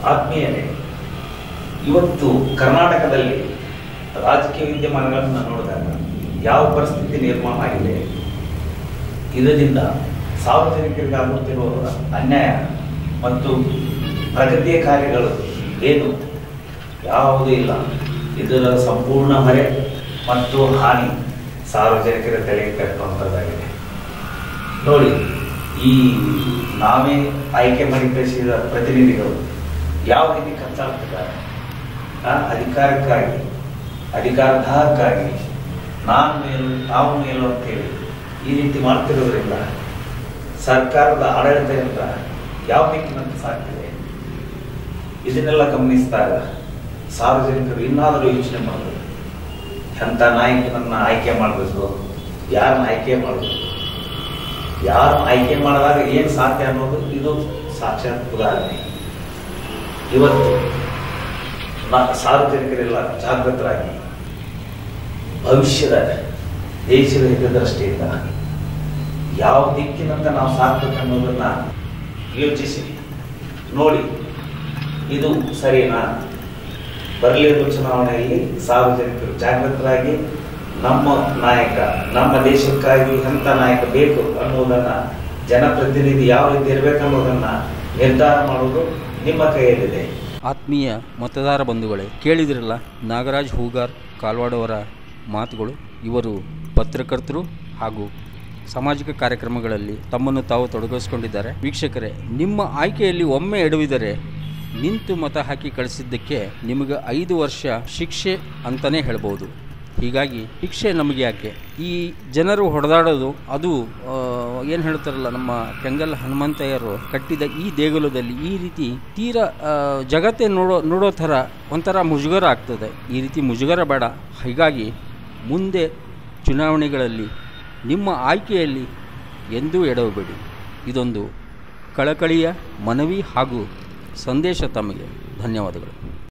ಆತ್ಮೀಯರೇ ಇವತ್ತು ಕರ್ನಾಟಕದಲ್ಲಿ ರಾಜಕೀಯ ವಿದ್ಯಮಾನಗಳನ್ನು ನೋಡಿದಾಗ ಯಾವ ಪರಿಸ್ಥಿತಿ ನಿರ್ಮಾಣ ಆಗಿದೆ ಇದರಿಂದ ಸಾರ್ವಜನಿಕರಿಗೆ ಆಗುತ್ತಿರುವ ಅನ್ಯಾಯ ಮತ್ತು ಪ್ರಗತಿಯ ಕಾರ್ಯಗಳು ಏನು ಯಾವುದೂ ಇಲ್ಲ ಇದರ ಸಂಪೂರ್ಣ ಹೊರೆ ಮತ್ತು ಹಾನಿ ಸಾರ್ವಜನಿಕರ ತಲೆಗೆ ಕಟ್ಟುವಂಥದ್ದಾಗಿದೆ ನೋಡಿ ಈ ನಾವೇ ಆಯ್ಕೆ ಮಾಡಿ ಕಳಿಸಿದ ಪ್ರತಿನಿಧಿಗಳು ಯಾವ ರೀತಿ ಕಚ್ಚಾಡ್ತಿದ್ದಾರೆ ಆ, ಅಧಿಕಾರಕ್ಕಾಗಿ ಅಧಿಕಾರದಾಹಕ್ಕಾಗಿ ನಾನು ಮೇಲು ತಾವು ಮೇಲು ಅಂತೇಳಿ ಈ ರೀತಿ ಮಾಡ್ತಿರೋದ್ರಿಂದ ಸರ್ಕಾರದ ಆಡಳಿತದಿಂದ ಯಾವ ದಿಕ್ಕಿನಂತೆ ಸಾಗ್ತಿದೆ ಇದನ್ನೆಲ್ಲ ಗಮನಿಸಿದಾಗ ಸಾರ್ವಜನಿಕರು ಇನ್ನಾದರೂ ಯೋಚನೆ ಮಾಡಬೇಕು ಎಂಥ ನಾಯಕನನ್ನ ಆಯ್ಕೆ ಮಾಡಬೇಕು ಯಾರನ್ನ ಆಯ್ಕೆ ಮಾಡಬೇಕು ಯಾರು ಆಯ್ಕೆ ಮಾಡಿದಾಗ ಏನು ಸಾಧ್ಯ ಅನ್ನೋದು ಇದು ಸಾಕ್ಷಾತ್ ಉದಾಹರಣೆ ಇವತ್ತು ನಾ- ಸಾರ್ವಜನಿಕರೆಲ್ಲ ಜಾಗೃತರಾಗಿ ಭವಿಷ್ಯದ ದೇಶದ ಹಿತದೃಷ್ಟಿಯಿಂದ ಯಾವ ದಿಕ್ಕಿನಂತ ನಾವು ಸಾಕ್ಬೇಕು ಅನ್ನೋದನ್ನ ಯೋಚಿಸಿ ನೋಡಿ ಇದು ಸರಿನಾ ಬರಲಿರುವ ಚುನಾವಣೆಯಲ್ಲಿ ಸಾರ್ವಜನಿಕರು ಜಾಗೃತರಾಗಿ ನಮ್ಮ ನಾಯಕ ನಮ್ಮ ದೇಶಕ್ಕಾಗಿ ಎಂಥ ನಾಯಕ ಬೇಕು ಅನ್ನೋದನ್ನ ಜನಪ್ರತಿನಿಧಿ ಯಾವ ರೀತಿ ಇರಬೇಕು ಅನ್ನೋದನ್ನ ನಿರ್ಧಾರ ಮಾಡೋದು ನಿಮ್ಮ ಕೈಯಲ್ಲಿದೆ ಆತ್ಮೀಯ ಮತದಾರ ಬಂಧುಗಳೇ ಕೇಳಿದಿರಲ್ಲ ನಾಗರಾಜ್ ಹೂಗಾರ್ ಕಾಲ್ವಾಡವರ ಮಾತುಗಳು ಇವರು ಪತ್ರಕರ್ತರು ಹಾಗೂ ಸಾಮಾಜಿಕ ಕಾರ್ಯಕ್ರಮಗಳಲ್ಲಿ ತಮ್ಮನ್ನು ತಾವು ತೊಡಗಿಸಿಕೊಂಡಿದ್ದಾರೆ ವೀಕ್ಷಕರೇ ನಿಮ್ಮ ಆಯ್ಕೆಯಲ್ಲಿ ಒಮ್ಮೆ ಎಡವಿದರೆ ನಿಂತು ಮತ ಹಾಕಿ ಕಳಿಸಿದ್ದಕ್ಕೆ ನಿಮಗೆ ಐದು ವರ್ಷ ಶಿಕ್ಷೆ ಅಂತಲೇ ಹೇಳ್ಬೋದು ಹೀಗಾಗಿ ಶಿಕ್ಷೆ ನಮಗೆ ಯಾಕೆ ಈ ಜನರು ಹೊಡೆದಾಡೋದು ಅದು ಏನು ಹೇಳ್ತಾರಲ್ಲ ನಮ್ಮ ಕೆಂಗಲ್ ಹನುಮಂತಯ್ಯರು ಕಟ್ಟಿದ ಈ ದೇಗುಲದಲ್ಲಿ ಈ ರೀತಿ ತೀರಾ ಆ, ಜಗತ್ತೇ ನೋಡೋ ನೋಡೋ ಥರ ಒಂಥರ ಮುಜುಗರ ಆಗ್ತದೆ ಈ ರೀತಿ ಮುಜುಗರ ಬೇಡ ಹೀಗಾಗಿ ಮುಂದೆ ಚುನಾವಣೆಗಳಲ್ಲಿ ನಿಮ್ಮ ಆಯ್ಕೆಯಲ್ಲಿ ಎಂದೂ ಎಡವಬೇಡಿ ಇದೊಂದು ಕಳಕಳಿಯ ಮನವಿ ಹಾಗೂ ಸಂದೇಶ ತಮಗೆ ಧನ್ಯವಾದಗಳು